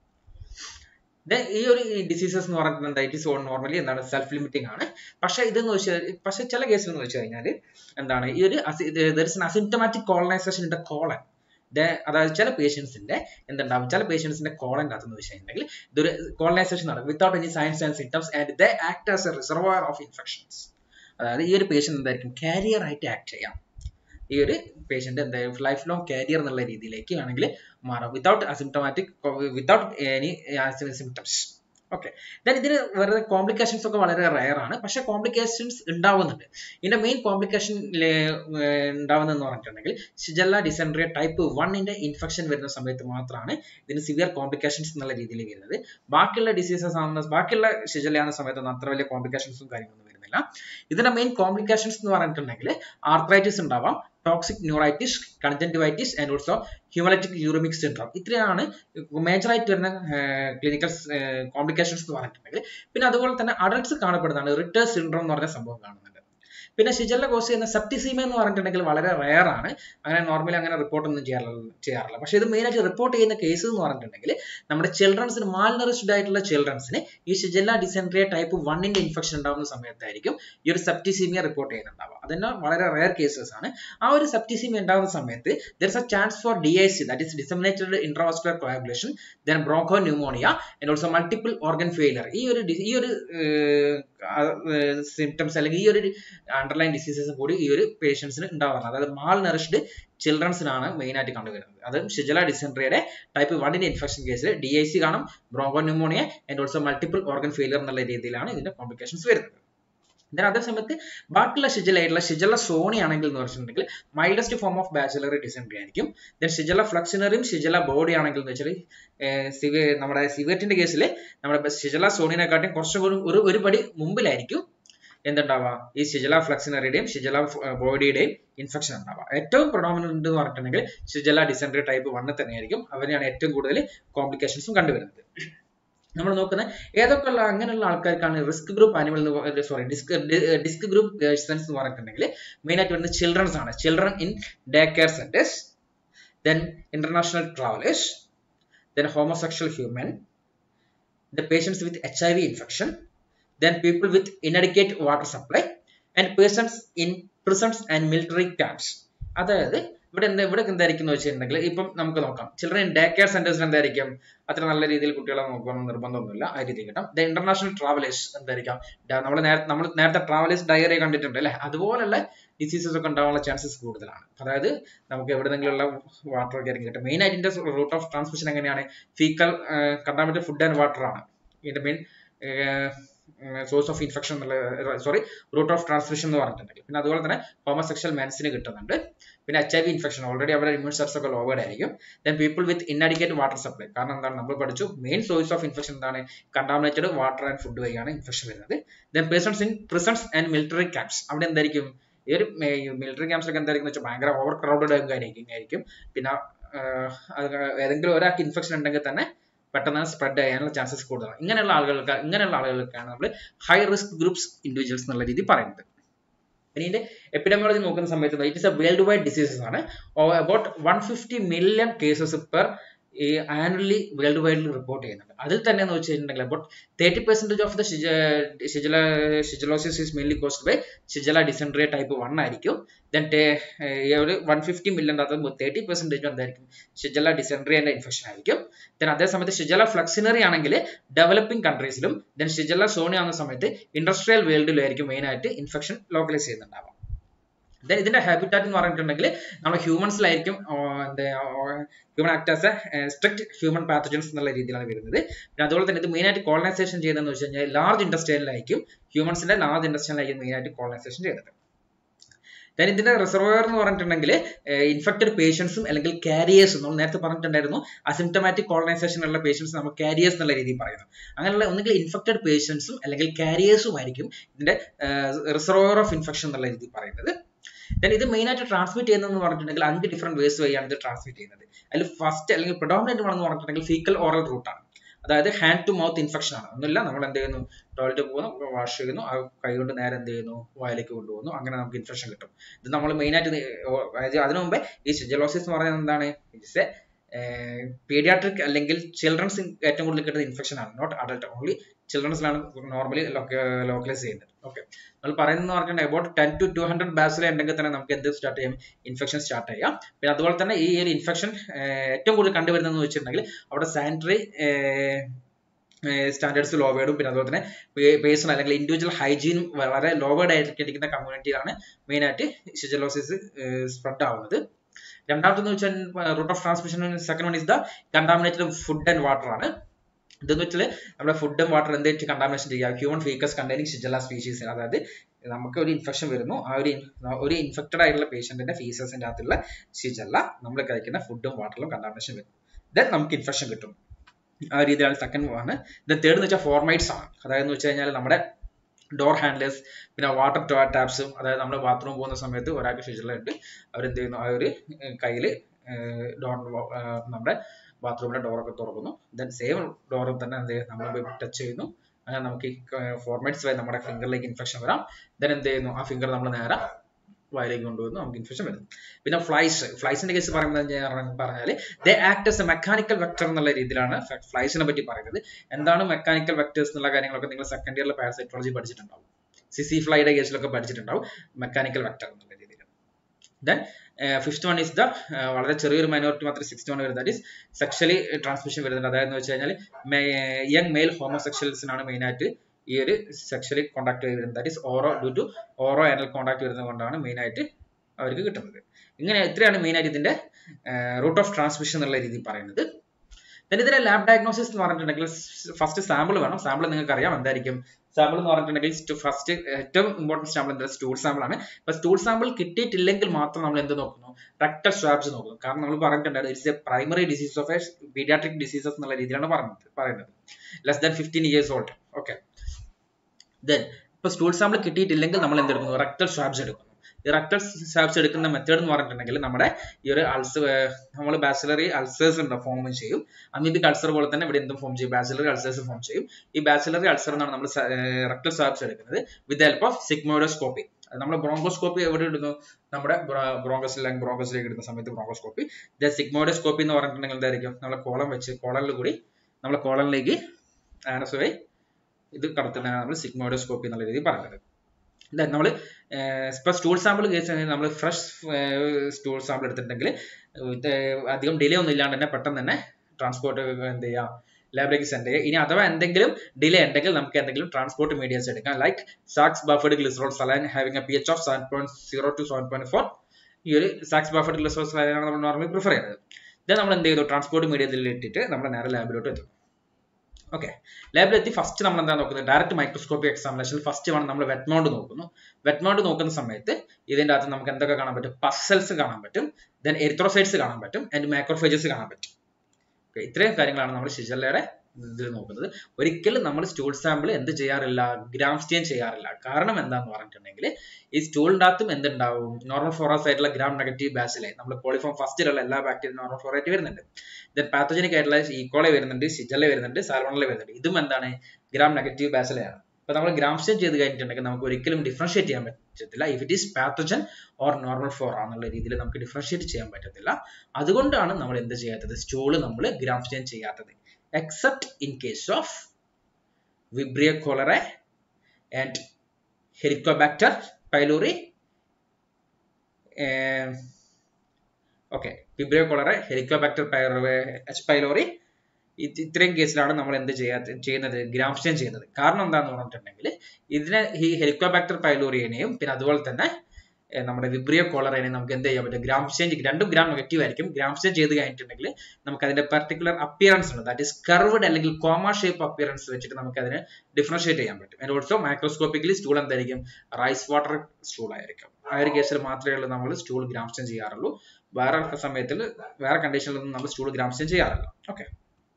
ഈ ഒരു ഡിസീസസ് എന്ന് പറഞ്ഞിട്ടുണ്ടെങ്കിൽ ഇറ്റ് ഇസ് നോർമലി എന്താണ് സെൽഫ് ലിമിറ്റിംഗ് ആണ് പക്ഷെ ഇതെന്ന് വെച്ചാൽ പക്ഷെ ചില കേസിൽ എന്ന് വെച്ച് കഴിഞ്ഞാൽ എന്താണ് ഈ ഒരു asymptomatic colonisation in the colon അതായത് ചില പേഷ്യൻസിന്റെ എന്തുണ്ടാവും ചില പേഷ്യൻസിന്റെ കോളൻ്റെ അകത്ത് വെച്ച് കഴിഞ്ഞിട്ടുണ്ടെങ്കിൽ ഇതൊരു കോളനൈസേഷൻ നടക്കും without any signs and symptoms and the act as a reservoir of infections അതായത് ഈ ഒരു പേഷ്യൻ്റ് എന്തായിരിക്കും കാരിയർ ആയിട്ട് ആക്ട് ചെയ്യാം ഈ ഒരു പേഷ്യന്റ് എന്തായാലും ലൈഫ് ലോങ് കാരിയർ എന്നുള്ള രീതിയിലേക്ക് വേണമെങ്കിൽ മാറാം without asymptomatic without any symptoms okay then ഇതിന് വെറുതെ കോംപ്ലിക്കേഷൻസ് ഒക്കെ വളരെ റയർ ആണ് പക്ഷെ കോംപ്ലിക്കേഷൻസ് ഉണ്ടാവുന്നുണ്ട് ഇതിന്റെ മെയിൻ കോംപ്ലിക്കേഷൻ ഉണ്ടാവുന്നതെന്ന് പറഞ്ഞിട്ടുണ്ടെങ്കിൽ ഷിജല്ല ഡിസെൻട്രിയ ടൈപ്പ് വണ്ണിന്റെ ഇൻഫെക്ഷൻ വരുന്ന സമയത്ത് മാത്രമാണ് ഇതിന് സിവിയർ കോംപ്ലിക്കേഷൻസ് എന്നുള്ള രീതിയിൽ വരുന്നത് ബാക്കിയുള്ള ഡിസീസസ് ആവുന്ന ബാക്കിയുള്ള ഷിജല്ല ആവുന്ന സമയത്തൊന്നും അത്ര വലിയ കോംപ്ലിക്കേഷൻസും കാര്യങ്ങളൊന്നും വരുന്നില്ല ഇതിന്റെ മെയിൻ കോംപ്ലിക്കേഷൻസ് എന്ന് പറഞ്ഞിട്ടുണ്ടെങ്കിൽ ആർത്രൈറ്റിസ് ഉണ്ടാവാം toxic neuritis conjunctivitis and also haemolytic uraemic syndrome ഇത്രയാണ് മേജർ ആയിട്ട് വരുന്ന ക്ലിനിക്കൽ കോംപ്ലിക്കേഷൻസ് എന്ന് പറഞ്ഞിട്ടുണ്ടെങ്കിൽ പിന്നെ അതുപോലെ തന്നെ അഡൾട്ട്സ് കാണപ്പെടുന്നതാണ് റിട്ടേഴ്സ് സിൻഡ്രോം എന്ന് പറഞ്ഞ സംഭവം കാണുന്നുണ്ട് പിന്നെ ഷിജല്ല കോസ് ചെയ്യുന്ന സെപ്റ്റിസീമ എന്ന് പറഞ്ഞിട്ടുണ്ടെങ്കിൽ വളരെ റയർ ആണ് അങ്ങനെ നോർമലി അങ്ങനെ റിപ്പോർട്ട് ഒന്നും ചെയ്യാറില്ല ചെയ്യാറില്ല പക്ഷേ ഇത് മെയിൻ ആയിട്ട് റിപ്പോർട്ട് ചെയ്യുന്ന കേസ് എന്ന് പറഞ്ഞിട്ടുണ്ടെങ്കിൽ നമ്മുടെ ചിൽഡ്രൻസിന് മാൽനറിഷ്ഡ് ആയിട്ടുള്ള ചിൽഡ്രൻസിന് ഈ ഷിജല്ല ഡിസെൻട്രിയ ടൈപ്പ് വണ്ണിന്റെ ഇൻഫെക്ഷൻ ഉണ്ടാകുന്ന സമയത്തായിരിക്കും ഈ ഒരു സെപ്റ്റിസീമിയ റിപ്പോർട്ട് ചെയ്യുന്നുണ്ടാവുക അതന്നെ വളരെ റയർ കേസസ് ആണ് ആ ഒരു സെപ്റ്റിസീമിയ ഉണ്ടാകുന്ന സമയത്ത് there is a chance for D I C that is disseminated intravascular coagulation then bronchopneumonia and also multiple organ failure ഈ ഒരു ഈ ഒരു സിംറ്റംസ് അല്ലെങ്കിൽ ഈ ഒരു അണ്ടർലൈൻ ഡിസീസസ് കൂടി ഈ ഒരു പേഷ്യൻസിന് ഉണ്ടാവാറുണ്ട് അതായത് മാൾ നറിഷ്ഡ് ചിൽഡ്രൻസിനാണ് മെയിൻ ആയിട്ട് കണ്ടുവരുന്നത് അത് ഷിജല ഡിസെൻട്രിയുടെ ടൈപ്പ് വണ്ണിന്റെ ഇൻഫെക്ഷൻ കേസിൽ ഡി ഐ സി കാണും bronchopneumonia and also multiple organ failure എന്നുള്ള രീതിയിലാണ് ഇതിന്റെ കോംപ്ലിക്കേഷൻസ് വരുന്നത് ദെൻ അതേ സമയത്ത് ബാക്കിയുള്ള ഷിജലായിട്ടുള്ള ഷിജല സോണി ആണെങ്കിൽ എന്ന് വെച്ചിട്ടുണ്ടെങ്കിൽ mildest form of bacillary dysentery ആയിരിക്കും ദെൻ ഷിജല ഫ്ലക്സിനറിയും ഷിജല ബോഡി ആണെങ്കിൽ എന്ന് വെച്ചാൽ സിവി നമ്മുടെ സിവേറ്റിന്റെ കേസിൽ നമ്മുടെ ഷിജല സോണിനെക്കാട്ടും കുറച്ചും കൂടി ഒരു ഒരു പടി മുമ്പിലായിരിക്കും എന്തുണ്ടാവുക ഈ ഷിജല ഫ്ലക്സിനറിയുടെയും ഷിജല ബോഡിയുടെയും ഇൻഫെക്ഷൻ ഉണ്ടാവുക ഏറ്റവും പ്രൊഡോമിനന്റ് എന്ന് പറഞ്ഞിട്ടുണ്ടെങ്കിൽ ഷിജല ഡിസെൻട്രി ടൈപ്പ് വണ്ണ് തന്നെയായിരിക്കും അവരെയാണ് ഏറ്റവും കൂടുതൽ കോംപ്ലിക്കേഷൻസും കണ്ടുവരുന്നത് നമ്മൾ നോക്കുന്ന ഏതൊക്കെയുള്ള അങ്ങനെയുള്ള ആൾക്കാർക്കാണ് risk group animal sorry risk risk group persons എന്ന് പറഞ്ഞിട്ടുണ്ടെങ്കിൽ മെയിൻ ആയിട്ട് വരുന്നത് ചിൽഡ്രൻസ് ആണ് children in day care centres then international travellers then homosexual human the patients with H I V infection then people with inadequate water supply and persons in prisons and military camps അതായത് ഇവിടെ എന്താ ഇവിടെ എന്തായിരിക്കും എന്ന് വെച്ചിട്ടുണ്ടെങ്കിൽ ഇപ്പം നമുക്ക് നോക്കാം ചിൽഡ്രൻ ഡേ കെയർ സെന്റേഴ്സിൽ എന്തായിരിക്കും അത്ര നല്ല രീതിയിൽ കുട്ടികളെ നോക്കണം നിർബന്ധമൊന്നുമില്ല ആ രീതിയിൽ കിട്ടാം ദ ഇന്റർനാഷണൽ ട്രാവലേഴ്സ് എന്തായിരിക്കാം നമ്മൾ നേരത്തെ നമ്മൾ നേരത്തെ ട്രാവലേഴ്സ് ഡയറി കണ്ടിട്ടുണ്ട് അല്ലെ അതുപോലുള്ള ഡിസീസസ് ഒക്കെ ഉണ്ടാവാനുള്ള ചാൻസസ് കൂടുതലാണ് അതായത് നമുക്ക് എവിടെന്നെങ്കിലുള്ള വാട്ടർ ഒക്കെ ആയിരിക്കും കിട്ടും മെയിൻ ആയിട്ട് ഇതിന്റെ റൂട്ട് ഓഫ് ട്രാൻസ്മിഷൻ എങ്ങനെയാണ് faecal contaminated food and water ആണ് ഇതിന്റെ മെയിൻ സോഴ്സ് ഓഫ് ഇൻഫെക്ഷൻ എന്നുള്ള സോറി റൂട്ട് ഓഫ് ട്രാൻസ്മിഷൻ എന്ന് പറഞ്ഞിട്ടുണ്ടെങ്കിൽ പിന്നെ അതുപോലെ തന്നെ ഹോമോസെക്ഷൽ മെൻസിന് കിട്ടുന്നുണ്ട് പിന്നെ H I V infection already അവരുടെ ഇമ്മ്യൂൺ സെൽസ് ഒക്കെ ലോവേഡ് ആയിരിക്കും then people with inadequate water supply കാരണം എന്താണ് നമ്മൾ പഠിച്ചു മെയിൻ സോഴ്സ് ഓഫ് ഇൻഫെക്ഷൻ എന്താണ് കണ്ടാമിനേറ്റഡ് വാട്ടർ ആൻഡ് ഫുഡ് വഴിയാണ് ഇൻഫെക്ഷൻ വരുന്നത് then persons in prisons and military camps അവിടെ എന്തായിരിക്കും ഈ ഒരു മിലിറ്ററി ക്യാമ്പ്സിലൊക്കെ എന്തായിരിക്കും വെച്ചാൽ ഭയങ്കര ഓവർ ക്രൗഡഡ് ആയിരിക്കും പിന്നെ ഏതെങ്കിലും ഒരാൾക്ക് ഇൻഫെക്ഷൻ ഉണ്ടെങ്കിൽ തന്നെ പെട്ടെന്ന് സ്പ്രെഡ് ചെയ്യാനുള്ള ചാൻസസ് കൂടുതലാണ് ഇങ്ങനെയുള്ള ആളുകൾക്ക് ഇങ്ങനെയുള്ള ആളുകൾക്കാണ് നമ്മൾ ഹൈ റിസ്ക് ഗ്രൂപ്പ്സ് ഇൻഡിവിജ്വൽസ് എന്നുള്ള രീതി പറയുന്നത് പിന്നെ ഇതിന്റെ എപ്പിഡമിയോളജി നോക്കുന്ന സമയത്ത് it is a world wide diseases ആണ് about one fifty million cases per ഈ ആനുവലി വേൾഡ് വൈഡിൽ റിപ്പോർട്ട് ചെയ്യുന്നുണ്ട് അതിൽ തന്നെ എന്ന് വെച്ചിട്ടുണ്ടെങ്കിൽ about thirty percentage of the Shigella shigellosis is mainly caused by Shigella dysenteriae type one ആയിരിക്കും ദെൻ ഒരു വൺ ഫിഫ്റ്റി മില്യൺ അത് തേർട്ടി പെർസെന്റേജ് എന്തായിരിക്കും ഷിജല ഡിസെൻട്രിയന്റെ ഇൻഫെക്ഷൻ ആയിരിക്കും ദെൻ അതേ സമയത്ത് ഷിജല ഫ്ലക്സിനറി ആണെങ്കിൽ ഡെവലപ്പിംഗ് കൺട്രീസിലും ദെൻ ഷിജല സോണി ആവുന്ന സമയത്ത് ഇൻഡസ്ട്രിയൽ വേൾഡിലും ആയിരിക്കും മെയിൻ ആയിട്ട് ഇൻഫെക്ഷൻ ലോക്കലൈസ് ചെയ്യുന്നുണ്ടാവുക ദെൻ ഇതിന്റെ ഹാബിറ്റാറ്റ് എന്ന് പറഞ്ഞിട്ടുണ്ടെങ്കിൽ നമ്മൾ ഹ്യൂമൻസിലായിരിക്കും എന്താ human act as a strict human pathogens എന്നുള്ള രീതിയിലാണ് വരുന്നത് പിന്നെ അതുപോലെ തന്നെ ഇത് മെയിൻ ആയിട്ട് കോളനൈസേഷൻ ചെയ്യുന്നതെന്ന് വെച്ച് കഴിഞ്ഞാൽ ലാർജ് ഇൻഡസ്ട്രിയലായിരിക്കും ഹ്യൂമൻസിന്റെ ലാർജ് ഇൻഡസ്ട്രിയലായിരിക്കും മെയിൻ ആയിട്ട് കോളനൈസേഷൻ ചെയ്യുന്നത് ദെൻ ഇതിന്റെ റിസർവയർ എന്ന് പറഞ്ഞിട്ടുണ്ടെങ്കിൽ ഇൻഫെക്റ്റഡ് പേഷ്യൻസും അല്ലെങ്കിൽ കാരിയേഴ്സും നമ്മൾ നേരത്തെ പറഞ്ഞിട്ടുണ്ടായിരുന്നു അസിംറ്റമാറ്റിക് കോളനൈസേഷൻ ഉള്ള പേഷ്യൻസ് നമ്മൾ കാരിയേഴ്സ് എന്നുള്ള രീതിയിൽ പറയുന്നത് അങ്ങനെയുള്ള ഒന്നുകിൽ ഇൻഫെക്റ്റഡ് പേഷ്യൻസും അല്ലെങ്കിൽ കാരിയേഴ്സും ആയിരിക്കും ഇതിന്റെ റിസർവയർ ഓഫ് ഇൻഫെക്ഷൻ എന്നുള്ള രീതിയിൽ പറയുന്നത് ദെൻ ഇത് മെയിൻ ആയിട്ട് ട്രാൻസ്മിറ്റ് ചെയ്യുന്നതെന്ന് പറഞ്ഞിട്ടുണ്ടെങ്കിൽ അഞ്ച് ഡിഫറെന്റ് വേസ് വഴിയാണ് ഇത് ട്രാൻസ്മിറ്റ് ചെയ്യുന്നത് അതിൽ ഫസ്റ്റ് അല്ലെങ്കിൽ പ്രൊഡോമിനന്റ് ആണെന്ന് പറഞ്ഞിട്ടുണ്ടെങ്കിൽ ഫീക്കൽ ഓറൽ റൂട്ടാണ് അതായത് ഹാൻഡ് ടു മൗത്ത് ഇൻഫെക്ഷൻ ആണ് ഒന്നുമില്ല നമ്മൾ എന്ത് ചെയ്യുന്നു ടോയ്ലറ്റ് പോകുന്നു വാഷ് ചെയ്യുന്നു ആ കൈ കൊണ്ട് നേരെ എന്ത് ചെയ്യുന്നു വായിലേക്ക് കൊണ്ടുപോകുന്നു അങ്ങനെ നമുക്ക് ഇൻഫെക്ഷൻ കിട്ടും ഇത് നമ്മൾ മെയിൻ ആയിട്ട് അതിനു മുമ്പേ ഈ സിജലോസിസ് എന്ന് പറയുന്നത് എന്താണ് ഇറ്റ്സ് എ പീഡിയാട്രിക് അല്ലെങ്കിൽ ചിൽഡ്രൻസ് ഏറ്റവും കൂടുതൽ കിട്ടുന്ന ഇൻഫെക്ഷൻ ആണ് നോട്ട് അഡൾട്ട് ഓൺലി ചിൽഡ്രൻസിലാണ് നോർമലി ലോക്കലൈസ് ചെയ്യുന്നത് ഓക്കെ നമ്മൾ പറയുന്നത് പറഞ്ഞിട്ടുണ്ടെങ്കിൽ about ten to two hundred bacilli ഉണ്ടെങ്കിൽ തന്നെ നമുക്ക് എന്ത് സ്റ്റാർട്ട് ചെയ്യാം ഇൻഫെക്ഷൻ സ്റ്റാർട്ട് ചെയ്യാം പിന്നെ അതുപോലെ തന്നെ ഈ ഒരു ഇൻഫെക്ഷൻ ഏറ്റവും കൂടുതൽ കണ്ടുവരുന്നതെന്ന് വെച്ചിട്ടുണ്ടെങ്കിൽ അവിടെ സാനിറ്ററി സ്റ്റാൻഡേർഡ്സ് ലോവേഡും പിന്നെ അതുപോലെ തന്നെ പേഴ്സണൽ അല്ലെങ്കിൽ ഇൻഡിവിജ്വൽ ഹൈജീനും വളരെ ലോവേഡ് ആയിരിക്കുന്ന കമ്മ്യൂണിറ്റിയിലാണ് മെയിൻ ആയിട്ട് ഷിജലോസിസ് സ്പ്രെഡ് ആവുന്നത് രണ്ടാമത്തെന്ന് വെച്ചാൽ route of transmission second one is the contaminated food and water ആണ് ഇതെന്ന് വെച്ചാൽ നമ്മുടെ ഫുഡും വാട്ടർ എന്തായിട്ട് കണ്ടാമിനേഷൻ ചെയ്യുക human faeces containing Shigella species അതായത് നമുക്ക് ഒരു ഇൻഫെക്ഷൻ വരുന്നു ആ ഒരു ഒരു ഇൻഫെക്റ്റഡ് ആയിട്ടുള്ള പേഷ്യന്റിന്റെ ഫീസസിന്റെ അകത്തുള്ള ഷിജല്ല നമ്മൾ കഴിക്കുന്ന ഫുഡും വാട്ടറിലും കണ്ടാമിനേഷൻ വരും ദെൻ നമുക്ക് ഇൻഫെക്ഷൻ കിട്ടും ആ രീതിയിലാണ് സെക്കൻഡ് ആണ് ദെൻ തേർഡ് എന്ന് വെച്ചാൽ ഫോർമൈറ്റ്സ് ആണ് അതായത് വെച്ച് കഴിഞ്ഞാൽ നമ്മുടെ ഡോർ ഹാൻഡ്ലേഴ്സ് പിന്നെ വാട്ടർ ടാപ്സും അതായത് നമ്മൾ ബാത്റൂം പോകുന്ന സമയത്ത് ഒരാൾക്ക് ഷിജലുണ്ട് അവരെന്ത് ചെയ്യുന്നു ആ ഒരു കയ്യിൽ ഡോർ നമ്മുടെ ബാത്റൂമിന്റെ ഡോറൊക്കെ തുറക്കുന്നു ദെൻ സെയിം ഡോറിൽ തന്നെ എന്ത് ചെയ്യും നമ്മൾ ടച്ച് ചെയ്യുന്നു അങ്ങനെ നമുക്ക് ഈ ഫോർമാറ്റ്സ് വരെ നമ്മുടെ ഫിംഗറിലേക്ക് ഇൻഫെക്ഷൻ വരാം ദെൻ എന്ത് ചെയ്യുന്നു ആ ഫിംഗർ നമ്മൾ നേരെ വായിലേക്ക് കൊണ്ടുവന്നു നമുക്ക് ഇൻഫെക്ഷൻ വരുന്നു പിന്നെ ഫ്ലൈസ് ഫ്ലൈസിന്റെ കേസ് പറയുന്നത് പറഞ്ഞാൽ they act as a mechanical vector എന്നുള്ള രീതിയിലാണ് ഫ്ലൈസിനെ പറ്റി പറയുന്നത് എന്താണ് മെക്കാനിക്കൽ വെക്ടേഴ്സ് എന്നുള്ള കാര്യങ്ങളൊക്കെ നിങ്ങൾ സെക്കൻഡ് ഇയറിലെ പാരസൈറ്റോളജി പഠിച്ചിട്ടുണ്ടാവും സിസി ഫ്ലൈയുടെ കേസിലൊക്കെ പഠിച്ചിട്ടുണ്ടാവും മെക്കാനിക്കൽ വെക്ടർ എന്നുള്ള രീതിയിൽ then fifth one is the വളരെ ചെറിയൊരു മൈനോറിറ്റി മാത്രമേ സിക്സ്ത് വൺ വരുന്നത് ദാറ്റ് ഇസ് സെക്ഷലി ട്രാൻസ്മിഷൻ വരുന്നുണ്ട് അതായത് വെച്ച് കഴിഞ്ഞാൽ യങ് മെയിൽ ഹോമോസെക്ഷൽസിനാണ് മെയിൻ ആയിട്ട് ഈ ഒരു സെക്ഷലി കോണ്ടാക്ട് വരുന്നത് that is oro due to oro anal contact വരുന്നത് കൊണ്ടാണ് മെയിൻ ആയിട്ട് അവർക്ക് കിട്ടുന്നത് ഇങ്ങനെ എത്രയാണ് മെയിൻ ആയിട്ട് ഇതിന്റെ റൂട്ട് ഓഫ് ട്രാൻസ്മിഷൻ എന്നുള്ള രീതിയിൽ പറയുന്നത് then ഇതിലെ ലാബ് ഡയഗ്നോസിസ് എന്ന് പറഞ്ഞിട്ടുണ്ടെങ്കിൽ ഫസ്റ്റ് സാമ്പിൾ വേണം സാമ്പിൾ നിങ്ങൾക്ക് അറിയാം എന്തായിരിക്കും സാമ്പിൾ എന്ന് പറഞ്ഞിട്ടുണ്ടെങ്കിൽ ഫസ്റ്റ് ഏറ്റവും ഇമ്പോർട്ടൻറ്റ് സാമ്പിൾ എന്താ സ്റ്റൂൾ സാമ്പിൾ ആണ് അപ്പൊ സ്റ്റൂൾ സാമ്പിൾ കിട്ടിയിട്ടില്ലെങ്കിൽ മാത്രം നമ്മൾ എന്ത് നോക്കുന്നു റെക്ടൽ സ്വാബ്സ് നോക്കുന്നു കാരണം നമ്മൾ പറഞ്ഞിട്ടുണ്ടായിരുന്നു it's a primary disease of a paediatric diseases എന്നുള്ള രീതിയിലാണ് പറഞ്ഞത് പറയുന്നത് less than fifteen years old okay then ഇപ്പൊ സ്റ്റൂൾ സാമ്പിൾ കിട്ടിയിട്ടില്ലെങ്കിൽ നമ്മൾ എന്തെടുക്കുന്നു റെക്ടൽ സ്വാബ്സ് എടുക്കുന്നു ഈ റെക്ടൽ സ്വാബ്സ് എടുക്കുന്ന മെത്തേഡ് എന്ന് പറഞ്ഞിട്ടുണ്ടെങ്കിൽ നമ്മുടെ ഈ ഒരു അൾസർ നമ്മൾ ബാച്ചിലറി അൾസേഴ്സ് ഉണ്ട് ഫോം ചെയ്യും അമീബിക് അൾസർ പോലെ തന്നെ ഇവിടെ എന്തും ഫോം ചെയ്യും ബാച്ചിലറി അൾസേഴ്സ് ഫോം ചെയ്യും ഈ ബാച്ചിലറി അൾസർ എന്നാണ് നമ്മൾ റെക്ടൽ സ്വാബ്സ് എടുക്കുന്നത് വിത്ത് ഹെൽപ്പ് ഓഫ് സിഗ്മോഡോസ്കോപ്പി നമ്മൾ ബ്രോങ്കോസ്കോപ്പി എവിടെ ഇടുന്നു നമ്മുടെ ബ്രോങ്കസ് അല്ലെങ്കിൽ ബ്രോങ്കസിലേക്ക് ഇടുന്ന സമയത്ത് ബ്രോങ്കോസ്കോപ്പി ദ സിഗ്മോഡോസ്കോപ്പി എന്ന് പറഞ്ഞിട്ടുണ്ടെങ്കിൽ എന്തായിരിക്കും നമ്മളെ കോളം വെച്ച് കോളനിൽ കൂടി നമ്മളെ കോളനിലേക്ക് ആനസുമായി ഇത് കടത്തുന്നതാണ് നമ്മൾ സിഗ്മോഡോസ്കോപ്പി എന്നുള്ള രീതിയിൽ പറയുന്നത് നമ്മൾ ഇപ്പൊ സ്റ്റൂൾ സാമ്പിൾ കേസ് നമ്മൾ ഫ്രഷ് സ്റ്റൂൾ സാമ്പിൾ എടുത്തിട്ടുണ്ടെങ്കിൽ അധികം ഡിലേ ഒന്നും ഇല്ലാണ്ട് തന്നെ പെട്ടെന്ന് തന്നെ ട്രാൻസ്പോർട്ട് എന്ത് ചെയ്യാം ലാബിലേക്ക് സെൻഡ് ചെയ്യുക ഇനി അഥവാ എന്തെങ്കിലും ഡിലേ ഉണ്ടെങ്കിൽ നമുക്ക് എന്തെങ്കിലും ട്രാൻസ്പോർട്ട് മീഡിയസ് എടുക്കാം ലൈക്ക് സാക്സ് buffered glycerol saline having a P H of seven point zero to seven point four ഈ ഒരു സാക്സ് ബഫർഡ് ഗ്ലിസറോൾ സലൈനാണ് നമ്മൾ നോർമലി പ്രിഫർ ചെയ്യുന്നത് ഇത് നമ്മൾ എന്ത് ചെയ്തു ട്രാൻസ്പോർട്ട് മീഡിയത്തിൽ ഇട്ടിട്ട് നമ്മൾ നേരെ ലാബിലോട്ട് എത്തും ഓക്കെ ലാബിലെത്തി ഫസ്റ്റ് നമ്മൾ എന്താ നോക്കുന്നത് ഡയറക്റ്റ് മൈക്രോസ്കോപ്പി എക്സാമിനേഷൻ ഫസ്റ്റ് ആണ് നമ്മൾ വെറ്റ്മൗണ്ട് നോക്കുന്നു വെറ്റ്മൗണ്ട് നോക്കുന്ന സമയത്ത് ഇതിന്റെ അകത്ത് നമുക്ക് എന്തൊക്കെ കാണാൻ പറ്റും പസൽസ് കാണാൻ പറ്റും ദെൻ എരിത്രോസൈറ്റ്സ് കാണാൻ പറ്റും ആൻഡ് മാക്രോഫേജസ് കാണാൻ പറ്റും ഇത്രയും കാര്യങ്ങളാണ് നമ്മൾ ഷിജല്ലയുടെ ഇതിൽ നോക്കുന്നത് ഒരിക്കലും നമ്മൾ സ്റ്റൂൾ സാമ്പിൾ എന്ത് ചെയ്യാറില്ല ഗ്രാം സ്റ്റെയിൻ ചെയ്യാറില്ല കാരണം എന്താന്ന് പറഞ്ഞിട്ടുണ്ടെങ്കിൽ ഈ സ്റ്റൂളിൻ്റെ അകത്തും എന്തുണ്ടാവും നോർമൽ ഫോറാസ് ആയിട്ടുള്ള ഗ്രാം നെഗറ്റീവ് ബാസിലെ നമ്മൾ പോളിഫോം ഫസ്റ്റിലുള്ള എല്ലാ ബാക്ടീരിയ നോർമൽ ഫോറായിട്ട് വരുന്നുണ്ട് ദെൻ പാത്തജനിക് ആയിട്ടുള്ള ഈക്കോളെ വരുന്നുണ്ട് സിജല്ല വരുന്നുണ്ട് സാൽമോണല വരുന്നുണ്ട് ഇതും എന്താണ് ഗ്രാം നെഗറ്റീവ് ബാസിലെയാണ് അപ്പൊ നമ്മൾ ഗ്രാം സ്റ്റെയിൻ ചെയ്ത് കഴിഞ്ഞിട്ടുണ്ടെങ്കിൽ നമുക്ക് ഒരിക്കലും ഡിഫറൻഷിയേറ്റ് ചെയ്യാൻ പറ്റത്തില്ല if it is pathogen or normal flora ആണെന്നുള്ള രീതിയിൽ നമുക്ക് ഡിഫറൻഷിയേറ്റ് ചെയ്യാൻ പറ്റത്തില്ല അതുകൊണ്ടാണ് നമ്മൾ എന്ത് ചെയ്യാത്തത് സ്റ്റൂള് നമ്മൾ ഗ്രാം സ്റ്റെയിൻ ചെയ്യാത്തത് except in case of Vibrio cholerae and Helicobacter pylori. Uh, okay, Vibrio cholerae, Helicobacter pylori, H. pylori ഇത്രയും കേസിലാണ് നമ്മൾ എന്ത് ചെയ്യാത്ത ചെയ്യുന്നത് ഗ്രാം സ്റ്റെയിൻ ചെയ്യുന്നത് കാരണം എന്താണെന്ന് പറഞ്ഞിട്ടുണ്ടെങ്കിൽ ഇതിനെ ഈ ഹെലിക്കോബാക്ടർ പൈലോറിയനെയും പിന്നെ അതുപോലെ തന്നെ നമ്മുടെ വിബ്രിയോ കോളറിനെ നമുക്ക് എന്ത് ചെയ്യാൻ പറ്റും ഗ്രാം സ്റ്റേഞ്ച് രണ്ടും ഗ്രാം നെഗറ്റീവ് ആയിരിക്കും ഗ്രാം സ്റ്റേഞ്ച് ചെയ്ത് കഴിഞ്ഞിട്ടുണ്ടെങ്കിൽ നമുക്ക് അതിന്റെ പെർട്ടിക്കുലർ അപ്പിയറൻസ് ഉണ്ട് ദാറ്റ് ഇസ് കർവ്ഡ് അല്ലെങ്കിൽ കോമ ഷേപ്പ് അപ്പിയറൻസ് വെച്ചിട്ട് നമുക്ക് അതിനെ ഡിഫറൻഷിയേറ്റ് ചെയ്യാൻ പറ്റും ആൻഡ് ഓൾസോ മൈക്രോസ്കോപ്പിക്കലി സ്റ്റൂൾ എന്തായിരിക്കും റൈസ് വാട്ടർ സ്റ്റൂൾ ആയിരിക്കും ആ ഒരു കേസിൽ മാത്രമേ ഉള്ളൂ നമ്മൾ സ്റ്റൂൾ ഗ്രാം സ്റ്റേഞ്ച് ചെയ്യാറുള്ളൂ വേറെ സമയത്തിൽ വേറെ കണ്ടീഷനിലൊന്നും നമ്മൾ സ്റ്റൂൾ ഗ്രാം സ്റ്റേഞ്ച് ചെയ്യാറില്ല ഓക്കെ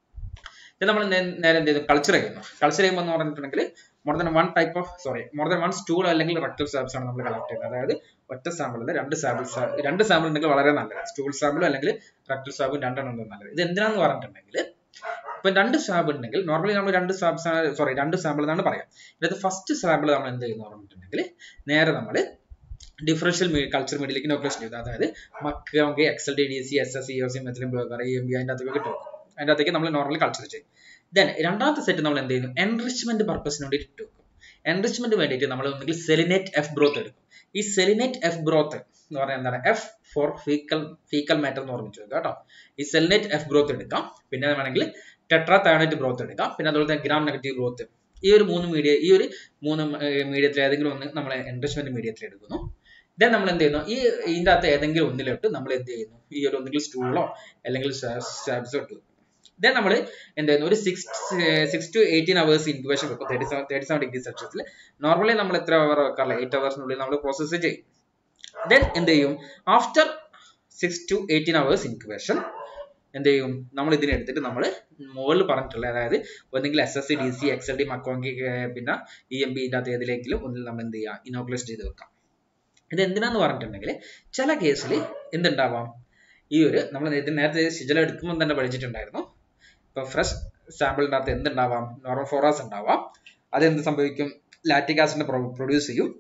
ഇത് നമ്മൾ നേരെ എന്ത് ചെയ്തു കൾച്ചർ ചെയ്യുന്നു കൾച്ചർ ചെയ്യുമ്പോൾ എന്ന് പറഞ്ഞിട്ടുണ്ടെങ്കിൽ more than one type of sorry more than one stool അല്ലെങ്കിൽ റെക്ടൽ സാമ്പിൾസ് ആണ് നമ്മൾ കളക്ട് ചെയ്യുന്നത് അതായത് ഒറ്റ സാമ്പിളിൽ രണ്ട് സാമ്പിൾസ് രണ്ട് സാമ്പിൾ ഉണ്ടെങ്കിൽ വളരെ നല്ലത് സ്റ്റൂൾ സാമ്പിൾ അല്ലെങ്കിൽ റെക്ടൽ സാമ്പിൾ രണ്ടെണ്ണം ഉണ്ടെങ്കിൽ നല്ലത് ഇത് എന്തിനാന്ന് പറഞ്ഞിട്ടുണ്ടെങ്കിൽ ഇപ്പൊ രണ്ട് സാമ്പിൾ ഉണ്ടെങ്കിൽ നോർമലി നമ്മൾ രണ്ട് സാമ്പിൾ സോറി രണ്ട് സാമ്പിൾ എന്നാണ് പറയാം ഇതിനകത്ത് ഫസ്റ്റ് സാമ്പിൾ നമ്മൾ എന്ത് ചെയ്യുന്നു പറഞ്ഞിട്ടുണ്ടെങ്കിൽ നേരെ നമ്മൾ ഡിഫറൻഷ്യൽ കൾച്ചർ മീഡിയയിലേക്ക് നോക്കുലേഷൻ ചെയ്തു അതായത് മക്ക് നമുക്ക് X L D D C S S E O C മെത്തിലും ബ്ലോഗർ എം ബി അതിൻ്റെ അകത്തേക്ക് കിട്ടും അതിൻ്റെ അകത്തേക്ക് നമ്മൾ നോർമലി കൾച്ചർ ചെയ്യും ദെൻ രണ്ടാമത്തെ സെറ്റ് നമ്മൾ എന്ത് ചെയ്യുന്നു എൻറിച്ച്മെന്റ് പർപ്പസിന് വേണ്ടി ഇട്ട് വെക്കും എൻറിച്ച്മെന്റ് വേണ്ടിയിട്ട് നമ്മൾ ഒന്നെങ്കിൽ സെലിനേറ്റ് എഫ് ബ്രോത്ത് എടുക്കും ഈ സെലിനേറ്റ് എഫ് ബ്രോത്ത് എന്ന് പറഞ്ഞാൽ എന്താണ് F for faecal faecal matter എന്ന് ഓർമ്മിച്ചു വെക്കുക കേട്ടോ ഈ സെലിനേറ്റ് എഫ് ബ്രോത്ത് എടുക്കാം പിന്നെ വേണമെങ്കിൽ ടെട്രാ തയോണേറ്റ് ബ്രോത്ത് എടുക്കാം പിന്നെ അതുപോലെ തന്നെ ഗ്രാം നെഗറ്റീവ് ബ്രോത്ത് ഈ ഒരു മൂന്ന് മീഡിയ ഈ ഒരു മൂന്ന് മീഡിയത്തിൽ ഏതെങ്കിലും ഒന്ന് നമ്മൾ എൻറിച്ച്മെന്റ് മീഡിയത്തിൽ എടുക്കുന്നു ദെൻ നമ്മൾ എന്ത് ചെയ്യുന്നു ഈ ഇതിൻ്റെ അകത്ത് ഏതെങ്കിലും ഒന്നിലോട്ട് നമ്മൾ എന്ത് ചെയ്യുന്നു ഈ ഒരു ഒന്നെങ്കിൽ സ്റ്റൂളോ അല്ലെങ്കിൽ സ്റ്റാബ്സോ ഇട്ട് ദെൻ നമ്മൾ എന്ത് ചെയ്യുന്നു ഒരു six six to eighteen hours incubation വെക്കും thirty seven thirty seven degree സെൽഷ്യസിൽ നോർമലി നമ്മൾ എത്ര അവർ വെക്കാറില്ല എയ്റ്റ് അവേഴ്സിനുള്ളിൽ നമ്മൾ പ്രോസസ്സ് ചെയ്യും ദെൻ എന്ത് ചെയ്യും after six to eighteen hours incubation എന്ത് ചെയ്യും നമ്മൾ ഇതിനെ എടുത്തിട്ട് നമ്മൾ മുകളിൽ പറഞ്ഞിട്ടുള്ള അതായത് ഒന്നെങ്കിൽ S S C D C X L D MacConkey പിന്നെ ഇ എം ബി ഇതിനകത്ത് ഏതിലെങ്കിലും ഒന്നിൽ നമ്മൾ എന്ത് ചെയ്യുക ഇനോക്കുലേഷൻ ചെയ്ത് വെക്കാം ഇത് എന്തിനാന്ന് പറഞ്ഞിട്ടുണ്ടെങ്കിൽ ചില കേസിൽ എന്തുണ്ടാവാം ഈ ഒരു നമ്മൾ ഇത് നേരത്തെ ശിജല എടുക്കുമ്പോൾ തന്നെ പഠിച്ചിട്ടുണ്ടായിരുന്നു ഇപ്പൊ ഫ്രഷ് സാമ്പിളിൻ്റെ അകത്ത് എന്തുണ്ടാവാം നോറോഫോറാസ് ഉണ്ടാവാം അതെന്ത് സംഭവിക്കും ലാറ്റിക് ആസിഡിനെ പ്രൊഡ്യൂസ് ചെയ്യും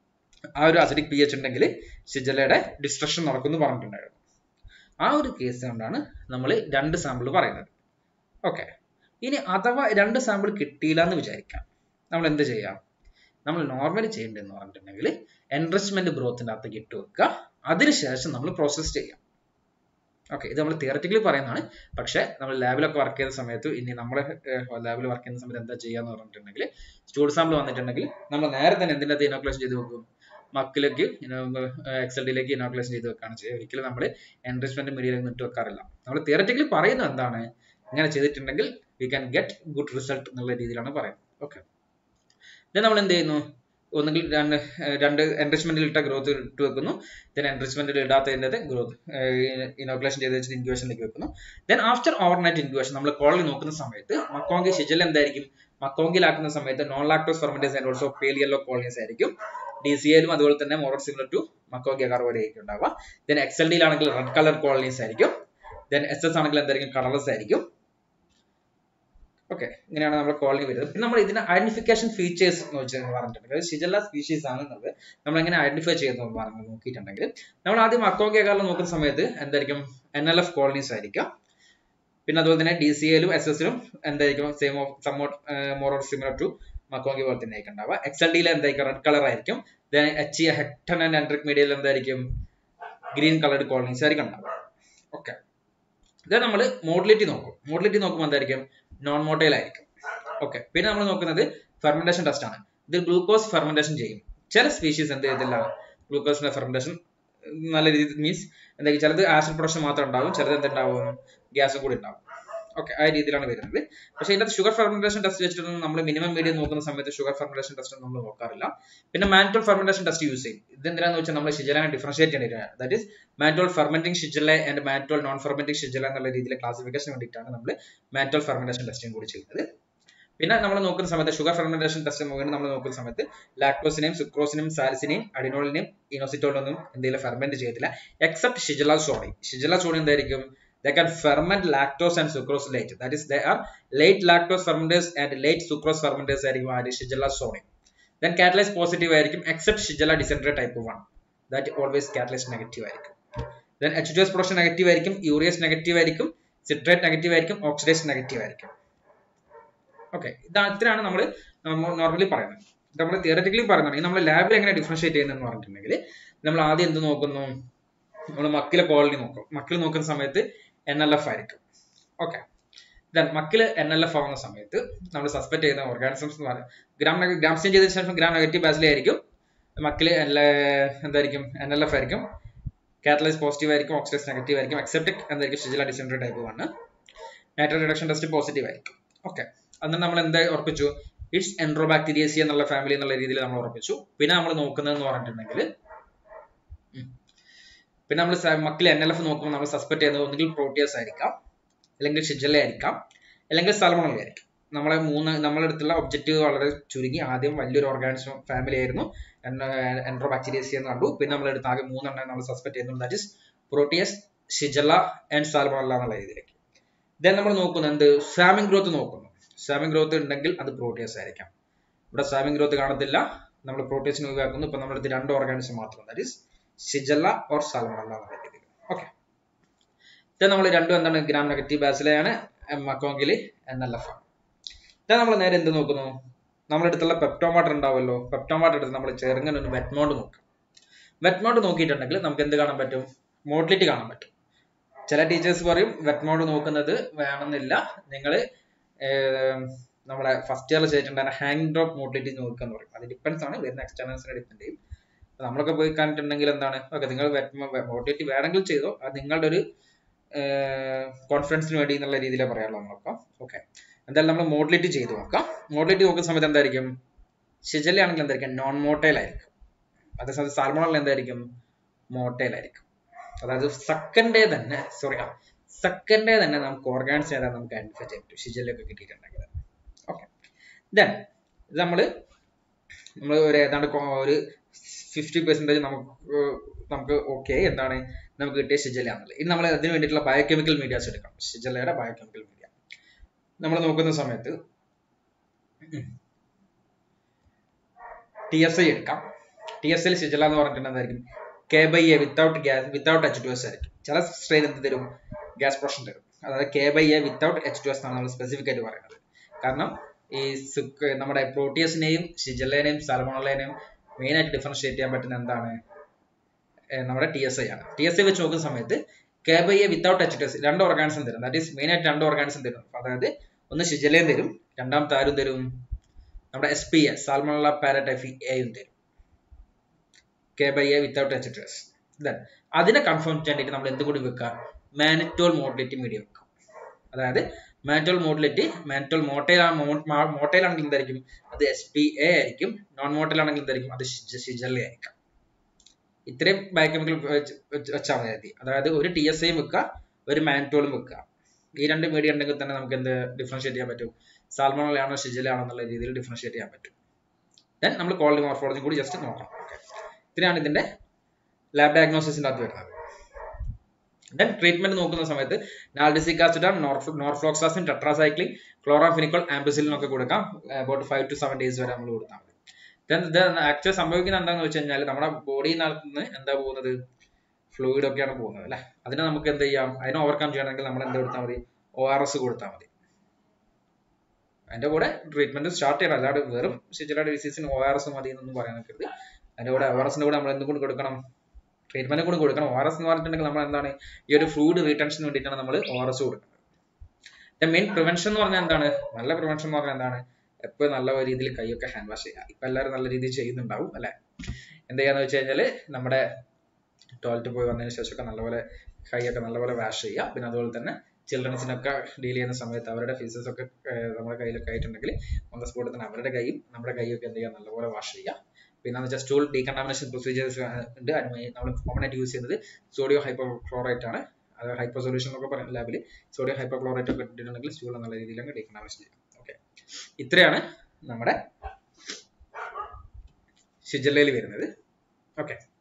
ആ ഒരു അസിഡിക് പി എച്ച് ഉണ്ടെങ്കിൽ ശിജലയുടെ ഡിസ്ട്രക്ഷൻ നടക്കുമെന്ന് പറഞ്ഞിട്ടുണ്ടായിരുന്നു ആ ഒരു കേസ് കൊണ്ടാണ് നമ്മൾ രണ്ട് സാമ്പിൾ പറയുന്നത് ഓക്കെ ഇനി അഥവാ രണ്ട് സാമ്പിൾ കിട്ടിയില്ല എന്ന് വിചാരിക്കാം നമ്മൾ എന്ത് ചെയ്യാം നമ്മൾ നോർമലി ചെയ്യേണ്ടതെന്ന് പറഞ്ഞിട്ടുണ്ടെങ്കിൽ എൻറിച്ച്മെന്റ് ബ്രോത്തിന്റെ അകത്തേക്ക് ഇട്ട് വെക്കുക അതിനുശേഷം നമ്മൾ പ്രോസസ്സ് ചെയ്യാം ഓക്കെ ഇത് നമ്മൾ തിയററ്റിക്കലി പറയുന്നതാണ് പക്ഷെ നമ്മൾ ലാബിലൊക്കെ വർക്ക് ചെയ്ത സമയത്ത് ഇനി നമ്മൾ ലാബിൽ വർക്ക് ചെയ്യുന്ന സമയത്ത് എന്താ ചെയ്യാന്ന് പറഞ്ഞിട്ടുണ്ടെങ്കിൽ സ്റ്റൂൾ സാമ്പിൾ വന്നിട്ടുണ്ടെങ്കിൽ നമ്മൾ നേരെ തന്നെ എന്തിൻ്റെ അകത്ത് ഇനോക്കുലേഷൻ ചെയ്ത് വെക്കും മക്കിലേക്ക് എക്സ് എൽ ഡിയിലേക്ക് ഇനോക്കുലേഷൻ ചെയ്ത് വെക്കുകയാണ് ചെയ്യുക ഒരിക്കലും നമ്മൾ എൻറിച്ച്മെന്റ് മീഡിയയിൽ ഇട്ട് വെക്കാറില്ല നമ്മൾ തിയററ്റിക്കലി പറയുന്നത് എന്താണ് ഇങ്ങനെ ചെയ്തിട്ടുണ്ടെങ്കിൽ we can get good result എന്നുള്ള രീതിയിലാണ് പറയുന്നത് ഓക്കെ ദെൻ നമ്മൾ എന്ത് ചെയ്യുന്നു ഒന്നുകിൽ രണ്ട് രണ്ട് എൻറിച്ച്മെന്റിൽ ഇട്ട ഗ്രോത്ത് ഇട്ട് വെക്കുന്നു ദെൻ എൻറിച്ച്മെന്റിൽ ഇടാത്തതിൻ്റെ ഗ്രോത്ത് ഇനോക്കുലേഷൻ ചെയ്ത് വെച്ചിട്ട് ഇൻക്യുവേഷനിലേക്ക് വെക്കുന്നു ദെൻ ആഫ്റ്റർ ഓവർനൈറ്റ് ഇൻക്യുവേഷൻ നമ്മൾ കോളനി നോക്കുന്ന സമയത്ത് മക്കോങ്കി ഷിജൽ എന്തായിരിക്കും മക്കോങ്കിലാക്കുന്ന സമയത്ത് non lactose fermenters and also pale yellow colonies ആയിരിക്കും ഡി സി എയിലും അതുപോലെ തന്നെ മോറർ സിമിലർ ടു മക്കോങ്കി അകാർവരെ ആയിരിക്കും ഉണ്ടാവുക ദെൻ എക്സ് എൽ ഡിയിലാണെങ്കിൽ റെഡ് കളർ കോളനീസ് ആയിരിക്കും ദെൻ എസ് എസ് ആണെങ്കിൽ എന്തായിരിക്കും കളർലെസ് ആയിരിക്കും ഓക്കെ ഇങ്ങനെയാണ് നമ്മുടെ കോളനി വരുന്നത് പിന്നെ നമ്മൾ ഇതിന്റെ ഐഡന്റിഫിക്കേഷൻ ഫീച്ചേഴ്സ് എന്ന് വെച്ചാൽ പറഞ്ഞിട്ടുണ്ട് ഷിജല്ല സ്പീഷീസ് ആണ് എന്നുള്ളത് നമ്മൾ എങ്ങനെ ഐഡന്റിഫൈ ചെയ്യുന്നു പറഞ്ഞു നോക്കിയിട്ടുണ്ടെങ്കിൽ നമ്മൾ ആദ്യം അക്കോങ്കിയക്കാരിൽ നോക്കുന്ന സമയത്ത് എന്തായിരിക്കും എൻ എൽ എഫ് കോളനീസ് ആയിരിക്കും പിന്നെ അതുപോലെ തന്നെ ഡി സി എയിലും എസ് എസിലും എന്തായിരിക്കും same of somewhat more or similar to MacConkey പോലെ തന്നെ ആയിരിക്കും ഉണ്ടാവുക എക്സ് എൽ ഡിയിൽ എന്തായിരിക്കും റെഡ് കളർ ആയിരിക്കും then H E Hektoen and enteric മീഡിയയിൽ എന്തായിരിക്കും ഗ്രീൻ കളർഡ് കോളനീസ് ആയിരിക്കും ഉണ്ടാവുക ഓക്കെ ഇത് നമ്മൾ മോഡലിറ്റി നോക്കും മോഡലിറ്റി നോക്കുമ്പോൾ എന്തായിരിക്കും നോൺ മോട്ടൈൽ ആയിരിക്കും ഓക്കെ പിന്നെ നമ്മൾ നോക്കുന്നത് ഫെർമെന്റേഷൻ ടെസ്റ്റ് ആണ് ഇത് ഗ്ലൂക്കോസ് ഫെർമെന്റേഷൻ ചെയ്യും ചില സ്പീഷീസ് എന്ത് ചെയ്തില്ല ഗ്ലൂക്കോസിന്റെ ഫെർമെന്റേഷൻ നല്ല രീതിയിൽ മീൻസ് എന്താ ചിലത് ആസിഡ് പ്രൊഡക്ഷൻ മാത്രം ഉണ്ടാവും ചിലത് എന്തുണ്ടാവും ഗ്യാസും കൂടി ഉണ്ടാവും ഓക്കെ ആ രീതിയിലാണ് വരുന്നത് പക്ഷേ ഇതിനകത്ത് ഷുഗർ ഫെർമെന്റേഷൻ ടെസ്റ്റ് വെച്ചിട്ട് നമ്മൾ മിനിമം മീഡിയം നോക്കുന്ന സമയത്ത് ഷുഗർ ഫെർമെന്റേഷൻ ടെസ്റ്റ് നമ്മൾ നോക്കാറില്ല പിന്നെ മാൻറ്റോൾ ഫെർമെന്റേഷൻ ടെസ്റ്റ് യൂസ് ചെയ്യും ഇതെന്തിനാന്ന് വെച്ചാൽ നമ്മൾ ഷിജലാനെ ഡിഫറൻഷിയേറ്റ് ചെയ്യേണ്ടത് that is mannitol fermenting Shigella and mannitol non fermenting Shigella എന്നുള്ള രീതിയിൽ ക്ലാസിഫിക്കേഷൻ വേണ്ടിയിട്ടാണ് നമ്മൾ മാൻറ്റോൾ ഫെർമെന്റേഷൻ ടെസ്റ്റും കൂടി ചെയ്യുന്നത് പിന്നെ നമ്മൾ നോക്കുന്ന സമയത്ത് ഷുഗർ ഫെർമെന്റേഷൻ ടെസ്റ്റ് നോക്കുന്നത് നമ്മൾ നോക്കുന്ന സമയത്ത് ലാക്ടോസിനെയും സുക്രോസിനെയും സാലിസിനെയും അഡിനോളിനെയും ഇനോസിറ്റോളൊന്നും എന്തെങ്കിലും ഫെർമെന്റ് ചെയ്യത്തില്ല except Shigella sonnei Shigella sonnei എന്തായിരിക്കും they can ferment lactose and sucrose late. That is, they are late lactose fermenters and late sucrose fermenters ആയിരിക്കും ആര് Shigella sonnei then catalase positive ആയിരിക്കും except Shigella dysenteriae type one that always catalase negative ആയിരിക്കും then H two S production negative ആയിരിക്കും യൂറിയസ് നെഗറ്റീവ് ആയിരിക്കും സിട്രേറ്റ് നെഗറ്റീവ് ആയിരിക്കും ഓക്സിഡൈസ് നെഗറ്റീവ് ആയിരിക്കും ഓക്കെ ഇതാണ് ഇത്രയാണ് നമ്മൾ നോർമലി പറയുന്നത് നമ്മൾ തിയററ്റിക്കലി പറയുന്നത് നമ്മൾ ലാബിൽ എങ്ങനെ ഡിഫറൻഷിയേറ്റ് ചെയ്യുന്നതെന്ന് പറഞ്ഞിട്ടുണ്ടെങ്കിൽ നമ്മൾ ആദ്യം എന്ത് നോക്കുന്നു നമ്മൾ മക്കിലെ ക്വാളിറ്റി നോക്കും മക്കിൽ നോക്കുന്ന സമയത്ത് എൻ എൽ എഫ് ആയിരിക്കും ഓക്കെ ദെൻ മക്കില് എൻ എൽ എഫ് ആവുന്ന സമയത്ത് നമ്മൾ സസ്പെക്ട് ചെയ്യുന്ന ഓർഗാനിസംസ് എന്ന് പറയുന്നത് ഗ്രാം ഗ്രാം സ്റ്റേൻ ചെയ്തതിനു ശേഷം ഗ്രാം നെഗറ്റീവ് ബാസിലെ ആയിരിക്കും മക്കില് എന്തായിരിക്കും എൻ എൽ എഫ് ആയിരിക്കും കാറ്റലൈസ് പോസിറ്റീവ് ആയിരിക്കും ഓക്സിഡൈസ് നെഗറ്റീവ് ആയിരിക്കും എക്സെപ്റ്റ് എന്തായിരിക്കും Shigella dysentery type one nitro reduction test positive ആയിരിക്കും ഓക്കെ അന്ന് നമ്മൾ എന്താ ഉറപ്പിച്ചു ഇറ്റ്സ് എൻട്രോബാക്ടീരിയസി എന്നുള്ള ഫാമിലി എന്നുള്ള രീതിയിൽ നമ്മൾ ഉറപ്പിച്ചു പിന്നെ നമ്മൾ നോക്കുന്നതെന്ന് പറഞ്ഞിട്ടുണ്ടെങ്കിൽ പിന്നെ നമ്മൾ മക്കൾ എൻ എൽ എഫ് നോക്കുമ്പോൾ നമ്മൾ സസ്പെക്ട് ചെയ്യുന്നത് ഒന്നുകിൽ പ്രോട്ടിയസ് ആയിരിക്കാം അല്ലെങ്കിൽ ഷിജല ആയിരിക്കാം അല്ലെങ്കിൽ സൽമണൽ ആയിരിക്കും നമ്മളെ മൂന്ന് നമ്മളെടുത്തുള്ള ഒബ്ജക്റ്റീവ് വളരെ ചുരുങ്ങി ആദ്യം വലിയൊരു ഓർഗാനിസം ഫാമിലി ആയിരുന്നു എൻട്രോ ബാക്ടീരിയസി എന്ന് കണ്ടു പിന്നെ നമ്മൾ എടുത്ത് ആകെ മൂന്നെണ്ണം നമ്മൾ സസ്പെക്ട് ചെയ്യുന്നത് that is Proteus Shigella and Salmonella എന്നുള്ള രീതിയിലേക്ക് ദെൻ നമ്മൾ നോക്കുന്നത് എന്ത് സാമിംഗ് ഗ്രോത്ത് നോക്കുന്നു സാമിംഗ് ഗ്രോത്ത് ഉണ്ടെങ്കിൽ അത് പ്രോട്ടിയസ് ആയിരിക്കാം ഇവിടെ സാമിംഗ് ഗ്രോത്ത് കാണത്തില്ല നമ്മൾ പ്രോട്ടീസിനെ ഒഴിവാക്കുന്നു ഇപ്പൊ നമ്മുടെ രണ്ട് ഓർഗാനിസം മാത്രം that is Shigella or Salmonella എന്നുള്ള രീതിയിൽ ഓക്കെ ഇത് നമ്മൾ രണ്ടും എന്താണ് ഗ്രാം നെഗറ്റീവ് ബാസിലെയാണ് മക്കോങ്കിൽ എൻ എൽ എഫ് ആണ് ഇത് നമ്മൾ നേരെ എന്ത് നോക്കുന്നു നമ്മളെടുത്തുള്ള പെപ്റ്റോമാട്ടർ ഉണ്ടാവുമല്ലോ പെപ്റ്റോമാട്ടർ എടുത്ത് നമ്മൾ ചെറുങ്ങനെ ഒന്ന് വെറ്റ്മോണ്ട് നോക്കാം വെറ്റ്മോണ്ട് നോക്കിയിട്ടുണ്ടെങ്കിൽ നമുക്ക് എന്ത് കാണാൻ പറ്റും മോട്ടിലിറ്റി കാണാൻ പറ്റും ചില ടീച്ചേഴ്സ് പറയും വെറ്റ്മോണ്ട് നോക്കുന്നത് വേണമെന്നില്ല നിങ്ങൾ നമ്മളെ ഫസ്റ്റ് ഇയറിൽ ചെയ്തിട്ടുണ്ടായിരുന്ന ഹാങ് ഡ്രോപ്പ് മോട്ടിലിറ്റി നോക്കുക എന്ന് പറയും അത് ഡിപ്പെൻസ് ആണ് വരുന്ന എക്സ്റ്റേണൽസിനെ ഡിപ്പെൻഡ് ചെയ്യും നമ്മളൊക്കെ പോയി കണ്ടിട്ടുണ്ടെങ്കിൽ എന്താണ് ഓക്കെ നിങ്ങൾ മോട്ടിലിറ്റി വേണമെങ്കിൽ ചെയ്തോ അത് നിങ്ങളുടെ ഒരു കോൺഫിഡൻസിന് വേണ്ടി എന്നുള്ള രീതിയിലേ പറയാനുള്ളൂ നമ്മളൊക്കെ ഓക്കെ എന്തായാലും നമ്മൾ മോഡിലിറ്റി ചെയ്ത് നോക്കാം മോഡിലിറ്റി നോക്കുന്ന സമയത്ത് എന്തായിരിക്കും ഷിജല ആണെങ്കിൽ എന്തായിരിക്കും നോൺ മോട്ടൈൽ ആയിരിക്കും അതേസമയത്ത് സാൽമോണൽ എന്തായിരിക്കും മോട്ടൈൽ ആയിരിക്കും അതായത് സെക്കൻഡ് ഡേ തന്നെ സോറി സെക്കൻഡ് ഡേ തന്നെ നമുക്ക് ഓർഗാൻസ് ഏതാ നമുക്ക് ഐഡന്റിഫൈ ചെയ്യാൻ പറ്റും ഷിജലൊക്കെ കിട്ടിയിട്ടുണ്ടെങ്കിൽ ഓക്കെ ദെൻ ഇത് നമ്മൾ നമ്മൾ ഒരു ഏതാണ്ട് ഒരു ഫിഫ്റ്റി പെർസെൻറ്റേജ് നമുക്ക് നമുക്ക് ഓക്കെ എന്താണ് നമുക്ക് കിട്ടിയ ഷിജല എന്നുള്ളത് ഇനി നമ്മൾ അതിന് വേണ്ടിയിട്ടുള്ള ബയോകെമിക്കൽ മീഡിയാസ് എടുക്കണം ഷിജലയുടെ ബയോകെമിക്കൽ മീഡിയ നമ്മൾ നോക്കുന്ന സമയത്ത് ടി എസ് ഐ എടുക്കാം ടി എസ് ഐ ഷിജല എന്ന് പറഞ്ഞിട്ടുണ്ടെങ്കിൽ K by A without gas without H two S ആയിരിക്കും ചില സ്ട്രെയിൻ എന്ത് തരും ഗ്യാസ് പ്രൊഷൻ തരും അതായത് K by A without H two S എന്നാണ് നമ്മൾ സ്പെസിഫിക് ആയിട്ട് പറയുന്നത് കാരണം ഈ നമ്മുടെ പ്രോട്ടിയസിനെയും ഷിജലേനെയും സൽമോണലേനെയും മെയിൻ ആയിട്ട് ഡിഫറൻഷിയേറ്റ് ചെയ്യാൻ പറ്റുന്ന എന്താണ് നമ്മുടെ ടി എസ് ഐ ആണ് ടി എസ് ഐ വെച്ച് നോക്കുന്ന സമയത്ത് K by A without H T S രണ്ട് ഓർഗാനിസം തരും ദാറ്റ് ഈസ് മെയിൻ ആയിട്ട് രണ്ട് ഓർഗാനിസം തരും അതായത് ഒന്ന് ഷിജലയും തരും രണ്ടാമത്തെ ആരും തരും നമ്മുടെ S P A Salmonella paratyphi എയും തരും K by A without H T S then അതിനെ കൺഫേം ചെയ്യാൻ വേണ്ടിയിട്ട് നമ്മൾ എന്ത് കൂടി വെക്കുക മാനിറ്റോൾ മോഡിലിറ്റി മീഡിയ വെക്കാം അതായത് mannitol motility mannitol motile motile ആണെങ്കിൽ എന്തായിരിക്കും അത് എസ് പി എ ആയിരിക്കും നോൺ മോട്ടൈൽ ആണെങ്കിൽ എന്തായിരിക്കും അത് ഷിജർലി ആയിരിക്കും ഇത്രയും ബയോകെമിക്കൽ വെച്ചാൽ മതി അതായത് ഒരു ടി എസ് ഐയും വെക്കുക ഒരു മാൻറ്റോളും വെക്കുക ഈ രണ്ട് മീഡിയ ഉണ്ടെങ്കിൽ തന്നെ നമുക്ക് എന്ത് ഡിഫറൻഷിയേറ്റ് ചെയ്യാൻ പറ്റും സാൽമോണലാണോ ഷിജലാണോ എന്നുള്ള രീതിയിൽ ഡിഫറൻഷിയേറ്റ് ചെയ്യാൻ പറ്റും ദെൻ നമ്മൾ ക്വാളിറ്റി മോർഫോളജി കൂടി ജസ്റ്റ് നോക്കണം ഇത്രയാണ് ഇതിന്റെ ലാബ് ഡയഗ്നോസിസിന്റെ അകത്ത് വരുന്നത് ദെൻ ട്രീറ്റ്മെന്റ് നോക്കുന്ന സമയത്ത് നാൽഡിസിക് ആസിഡാം നോർഫ്ലോക്സാസിൻ ടെട്രാസൈക്ലിൻ ക്ലോറാഫിനിക്കോൾ ആംബിസിലിൻ ഒക്കെ കൊടുക്കാം about five to seven days വരെ നമ്മൾ കൊടുത്താൽ മതി ദെൻ ഇത് ആക്ച്വലി സംഭവിക്കുന്നത് എന്താണെന്ന് വെച്ച് കഴിഞ്ഞാൽ നമ്മുടെ ബോഡിയിൽ നിന്ന് എന്താ പോകുന്നത് ഫ്ലൂയിഡ് ഒക്കെയാണ് പോകുന്നത് അല്ലെ അതിനെ നമുക്ക് എന്ത് ചെയ്യാം അതിനെ ഓവർകം ചെയ്യണമെങ്കിൽ നമ്മൾ എന്ത് കൊടുത്താൽ മതി ഒ ആർ എസ് കൊടുത്താൽ മതി അതിന്റെ കൂടെ ട്രീറ്റ്മെന്റ് സ്റ്റാർട്ട് ചെയ്യണം അല്ലാതെ വെറും ഷിജലയുടെ ഡിസീസിന് ഒ ആർ എസ് മതി എന്നൊന്നും പറയാൻ നിൽക്കരുത് അതിന്റെ കൂടെ ഒ ആർ എസിന്റെ കൂടെ നമ്മൾ എന്തും കൂടി കൊടുക്കണം ട്രീറ്റ്മെന്റ് കൂടി കൊടുക്കണം ഒ ആർ എസ് എന്ന് പറഞ്ഞിട്ടുണ്ടെങ്കിൽ നമ്മൾ എന്താണ് ഈ ഒരു ഫ്ലൂയിഡ് റീറ്റൻഷന് വേണ്ടിയിട്ടാണ് നമ്മൾ ഒ ആർ എസ് കൊടുക്കുന്നത് മെയിൻ പ്രിവെൻഷൻ എന്ന് പറഞ്ഞാൽ എന്താണ് നല്ല പ്രിവെൻഷൻ എന്ന് പറഞ്ഞാൽ എന്താണ് എപ്പോഴും നല്ല രീതിയിൽ കൈയൊക്കെ ഹാൻഡ് വാഷ് ചെയ്യുക ഇപ്പൊ എല്ലാവരും നല്ല രീതിയിൽ ചെയ്യുന്നുണ്ടാവും അല്ലെ എന്ത് ചെയ്യാന്ന് വെച്ച് കഴിഞ്ഞാല് നമ്മുടെ ടോയ്ലറ്റ് പോയി വന്നതിന് ശേഷമൊക്കെ നല്ലപോലെ കൈയൊക്കെ നല്ലപോലെ വാഷ് ചെയ്യുക പിന്നെ അതുപോലെ തന്നെ ചിൽഡ്രൻസിനൊക്കെ ഡീൽ ചെയ്യുന്ന സമയത്ത് അവരുടെ ഫീസസ് ഒക്കെ നമ്മുടെ കയ്യിലൊക്കെ ആയിട്ടുണ്ടെങ്കിൽ ഓൺ ദ സ്പോട്ടിൽ തന്നെ അവരുടെ കൈയും നമ്മുടെ കൈയൊക്കെ എന്ത് ചെയ്യുക നല്ലപോലെ വാഷ് ചെയ്യുക പിന്നെ എന്ന് വെച്ചാൽ സ്റ്റൂൾ ഡീകണ്ടാമിനേഷൻ പ്രൊസീജിയേഴ്സ് ഉണ്ട് നമ്മൾ കോമൺ ആയിട്ട് യൂസ് ചെയ്യുന്നത് സോഡിയോ ഹൈപ്പോക്ലോറൈറ്റ് ആണ് അത് ഹൈപ്പോ സൊല്യൂഷൻ എന്നൊക്കെ പറയും ലാബിൽ സോഡിയം ഹൈപ്പോക്ലോറൈറ്റ് ഒക്കെ ഇട്ടിട്ടുണ്ടെങ്കിൽ സ്റ്റൂൾ നല്ല രീതിയിൽ അങ്ങ് ഡീകണ്ടാമിനേഷൻ ചെയ്യും ഓക്കെ ഇത്രയാണ് നമ്മുടെ ഷിജല്ലയിൽ വരുന്നത് ഓക്കെ